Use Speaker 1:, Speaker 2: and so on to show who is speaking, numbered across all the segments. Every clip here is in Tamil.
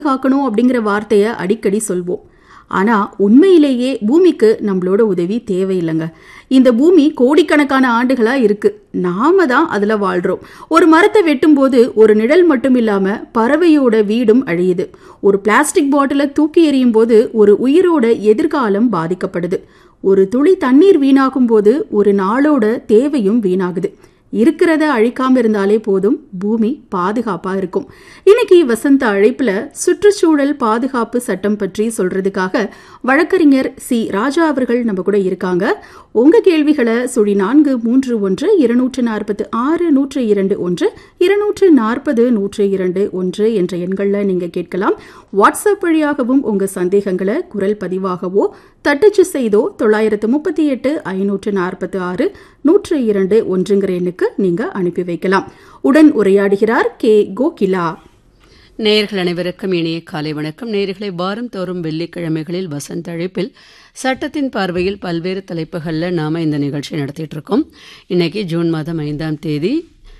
Speaker 1: காக்கணும் அப்படிங்கிற வார்த்தையை அடிக்கடி சொல்வோம் ஆனா உண்மையிலேயே பூமிக்கு நம்மளோட உதவி தேவையில்லைங்க இந்த பூமி கோடிக்கணக்கான ஆண்டுகளா இருக்கு நாம தான் அதுல வாழ்றோம் ஒரு மரத்தை வெட்டும்போது ஒரு நிழல் மட்டும் இல்லாம பறவையோட வீடும் அழியுது ஒரு பிளாஸ்டிக் பாட்டிலை தூக்கி எறியும் போது ஒரு உயிரோட எதிர்காலம் பாதிக்கப்படுது ஒரு துளி தண்ணீர் வீணாகும் போது ஒரு நாளோட தேவையும் வீணாகுது இருக்கிறத அழிக்காம இருந்தாலே போதும் பூமி பாதுகாப்பா இருக்கும் இன்னைக்கு வசந்த அழைப்புல சுற்றுச்சூழல் பாதுகாப்பு சட்டம் பற்றி சொல்றதுக்காக வழக்கறிஞர் சி ராஜா அவர்கள் நம்ம கூட இருக்காங்க உங்க கேள்விகளை சுழி நான்கு மூன்று ஒன்று இருநூற்று நாற்பத்து ஆறு நூற்று இரண்டு ஒன்று இருநூற்று நாற்பது நூற்று இரண்டு ஒன்று என்ற எண்களில் நீங்க கேட்கலாம் வாட்ஸ்அப் வழியாகவும் உங்க சந்தேகங்களை குரல் பதிவாகவோ தட்டச்சு செய்தோ தொள்ளாயிரத்து முப்பத்தி எட்டு ஐநூற்று நாற்பத்தி ஆறு நூற்று இரண்டு ஒன்றுங்கிற எண்ணுக்கு நீங்க அனுப்பி வைக்கலாம் உடன் உரையாடுகிறார் கே கோகிலா
Speaker 2: நேயர்கள் அனைவருக்கும் இனிய காலை வணக்கம் நேயர்களை வாரம் தோறும் வெள்ளிக்கிழமைகளில் வசந்த அழைப்பில் சட்டத்தின் பார்வையில் பல்வேறு தலைப்புகளில் நாம் இந்த நிகழ்ச்சி நடத்திட்டு இருக்கோம் இன்னைக்கு ஜூன் மாதம் ஐந்தாம் தேதி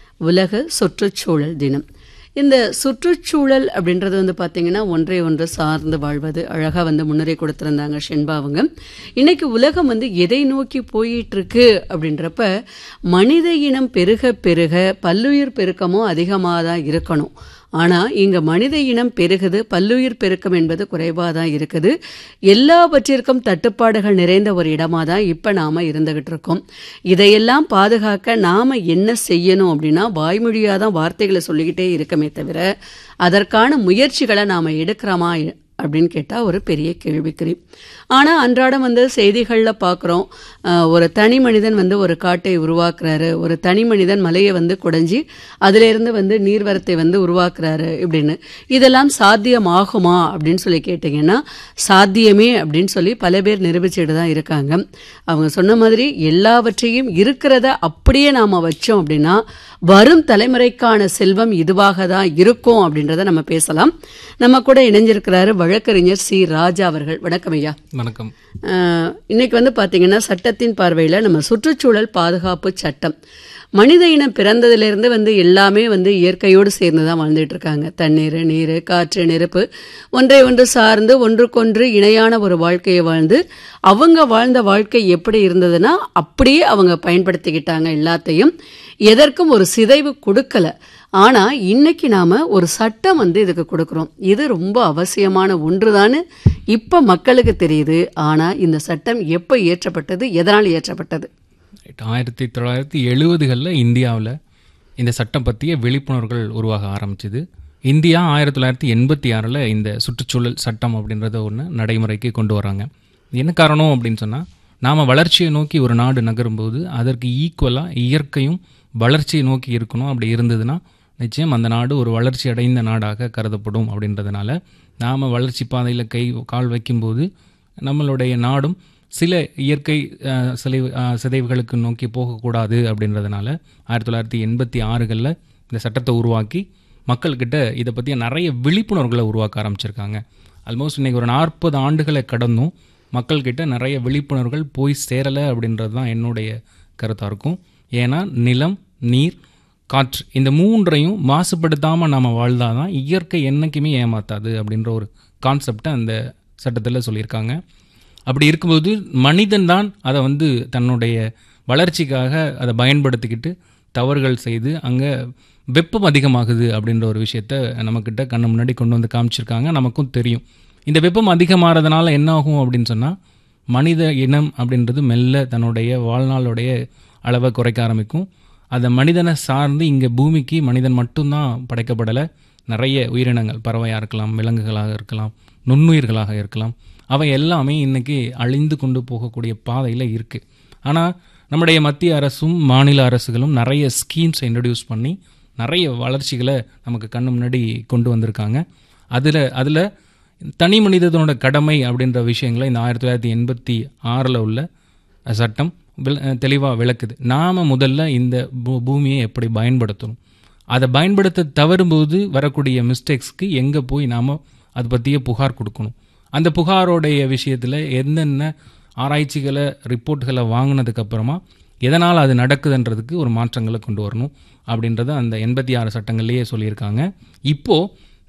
Speaker 2: உலக சுற்றுச்சூழல் தினம் இந்த சுற்றுச்சூழல் அப்படின்றது வந்து பார்த்தீங்கன்னா ஒன்றை ஒன்று சார்ந்து வாழ்வது அழகாக வந்து முன்னுரை கொடுத்துருந்தாங்க ஷென்பா அவங்க இன்னைக்கு உலகம் வந்து எதை நோக்கி போயிட்டு இருக்கு அப்படின்றப்ப மனித இனம் பெருக பெருக பல்லுயிர் பெருக்கமும் அதிகமாக தான் இருக்கணும் ஆனால் இங்கே மனித இனம் பெருகுது பல்லுயிர் பெருக்கம் என்பது குறைவாக தான் இருக்குது எல்லாவற்றிற்கும் தட்டுப்பாடுகள் நிறைந்த ஒரு இடமாக தான் இப்போ நாம் இருந்துகிட்டு இருக்கோம் இதையெல்லாம் பாதுகாக்க நாம் என்ன செய்யணும் அப்படின்னா வாய்மொழியாக தான் வார்த்தைகளை சொல்லிக்கிட்டே இருக்கமே தவிர அதற்கான முயற்சிகளை நாம் எடுக்கிறோமா அப்படின்னு கேட்டால் ஒரு பெரிய கேள்விக்குறி ஆனால் அன்றாடம் வந்து செய்திகளில் பார்க்குறோம் ஒரு தனி மனிதன் வந்து ஒரு காட்டை உருவாக்குறாரு ஒரு தனி மனிதன் மலையை வந்து குடைஞ்சி அதிலிருந்து வந்து நீர்வரத்தை வந்து உருவாக்குறாரு இப்படின்னு இதெல்லாம் சாத்தியமாகுமா அப்படின்னு சொல்லி கேட்டிங்கன்னா சாத்தியமே அப்படின்னு சொல்லி பல பேர் நிரூபிச்சுட்டு தான் இருக்காங்க அவங்க சொன்ன மாதிரி எல்லாவற்றையும் இருக்கிறத அப்படியே நாம் வச்சோம் அப்படின்னா வரும் தலைமுறைக்கான செல்வம் இதுவாக தான் இருக்கும் அப்படின்றத நம்ம பேசலாம் நம்ம கூட இணைஞ்சிருக்கிறாரு வழக்கறிஞர் சி ராஜா அவர்கள் வணக்கம் ஐயா
Speaker 3: வணக்கம்
Speaker 2: இன்னைக்கு வந்து பார்த்தீங்கன்னா சட்டத்தின் பார்வையில் நம்ம சுற்றுச்சூழல் பாதுகாப்பு சட்டம் மனித இனம் பிறந்ததிலிருந்து வந்து எல்லாமே வந்து இயற்கையோடு சேர்ந்து தான் வாழ்ந்துட்டு இருக்காங்க தண்ணீர் நீர் காற்று நெருப்பு ஒன்றை ஒன்று சார்ந்து ஒன்றுக்கொன்று இணையான ஒரு வாழ்க்கையை வாழ்ந்து அவங்க வாழ்ந்த வாழ்க்கை எப்படி இருந்ததுன்னா அப்படியே அவங்க பயன்படுத்திக்கிட்டாங்க எல்லாத்தையும் எதற்கும் ஒரு சிதைவு கொடுக்கல ஆனா இன்னைக்கு நாம ஒரு சட்டம் வந்து இதுக்கு கொடுக்குறோம் இது ரொம்ப அவசியமான ஒன்றுதான்னு இப்ப மக்களுக்கு தெரியுது ஆனா இந்த சட்டம் எப்ப இயற்றப்பட்டது எதனால் இயற்றப்பட்டது
Speaker 3: ஆயிரத்தி தொள்ளாயிரத்தி எழுபதுகளில் இந்தியாவில் இந்த சட்டம் பற்றிய விழிப்புணர்வுகள் உருவாக ஆரம்பிச்சுது இந்தியா ஆயிரத்தி தொள்ளாயிரத்தி எண்பத்தி ஆறில் இந்த சுற்றுச்சூழல் சட்டம் அப்படின்றத ஒன்று நடைமுறைக்கு கொண்டு வராங்க என்ன காரணம் அப்படின்னு சொன்னால் நாம் வளர்ச்சியை நோக்கி ஒரு நாடு நகரும்போது அதற்கு ஈக்குவலாக இயற்கையும் வளர்ச்சியை நோக்கி இருக்கணும் அப்படி இருந்ததுன்னா நிச்சயம் அந்த நாடு ஒரு வளர்ச்சி அடைந்த நாடாக கருதப்படும் அப்படின்றதுனால நாம் வளர்ச்சி பாதையில் கை கால் வைக்கும்போது நம்மளுடைய நாடும் சில இயற்கை சிலை சிதைவுகளுக்கு நோக்கி போகக்கூடாது அப்படின்றதுனால ஆயிரத்தி தொள்ளாயிரத்தி எண்பத்தி ஆறுகளில் இந்த சட்டத்தை உருவாக்கி மக்கள்கிட்ட இதை பற்றிய நிறைய விழிப்புணர்வுகளை உருவாக்க ஆரம்பிச்சிருக்காங்க ஆல்மோஸ்ட் இன்றைக்கி ஒரு நாற்பது ஆண்டுகளை கடந்தும் மக்கள்கிட்ட நிறைய விழிப்புணர்வுகள் போய் சேரலை அப்படின்றது தான் என்னுடைய கருத்தாக இருக்கும் ஏன்னா நிலம் நீர் காற்று இந்த மூன்றையும் மாசுபடுத்தாமல் நம்ம வாழ்ந்தால் தான் இயற்கை என்றைக்குமே ஏமாத்தாது அப்படின்ற ஒரு கான்செப்டை அந்த சட்டத்தில் சொல்லியிருக்காங்க அப்படி இருக்கும்போது மனிதன் தான் அதை வந்து தன்னுடைய வளர்ச்சிக்காக அதை பயன்படுத்திக்கிட்டு தவறுகள் செய்து அங்கே வெப்பம் அதிகமாகுது அப்படின்ற ஒரு விஷயத்த நம்மக்கிட்ட கண்ணு முன்னாடி கொண்டு வந்து காமிச்சிருக்காங்க நமக்கும் தெரியும் இந்த வெப்பம் அதிகமாகிறதுனால என்ன ஆகும் அப்படின்னு சொன்னால் மனித இனம் அப்படின்றது மெல்ல தன்னுடைய வாழ்நாளுடைய அளவை குறைக்க ஆரம்பிக்கும் அதை மனிதனை சார்ந்து இங்கே பூமிக்கு மனிதன் மட்டும்தான் படைக்கப்படலை நிறைய உயிரினங்கள் பறவையாக இருக்கலாம் விலங்குகளாக இருக்கலாம் நுண்ணுயிர்களாக இருக்கலாம் அவை எல்லாமே இன்றைக்கி அழிந்து கொண்டு போகக்கூடிய பாதையில் இருக்குது ஆனால் நம்முடைய மத்திய அரசும் மாநில அரசுகளும் நிறைய ஸ்கீம்ஸ் இன்ட்ரடியூஸ் பண்ணி நிறைய வளர்ச்சிகளை நமக்கு கண்ணு முன்னாடி கொண்டு வந்திருக்காங்க அதில் அதில் தனி மனிதனோட கடமை அப்படின்ற விஷயங்களை இந்த ஆயிரத்தி தொள்ளாயிரத்தி எண்பத்தி ஆறில் உள்ள சட்டம் தெளிவாக விளக்குது நாம் முதல்ல இந்த பூ பூமியை எப்படி பயன்படுத்தணும் அதை பயன்படுத்த தவறும்போது வரக்கூடிய மிஸ்டேக்ஸ்க்கு எங்கே போய் நாம் அதை பற்றிய புகார் கொடுக்கணும் அந்த புகாரோடைய விஷயத்தில் என்னென்ன ஆராய்ச்சிகளை ரிப்போர்ட்டுகளை வாங்கினதுக்கப்புறமா எதனால் அது நடக்குதுன்றதுக்கு ஒரு மாற்றங்களை கொண்டு வரணும் அப்படின்றத அந்த எண்பத்தி ஆறு சட்டங்கள்லேயே சொல்லியிருக்காங்க இப்போது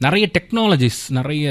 Speaker 3: நிறைய டெக்னாலஜிஸ் நிறைய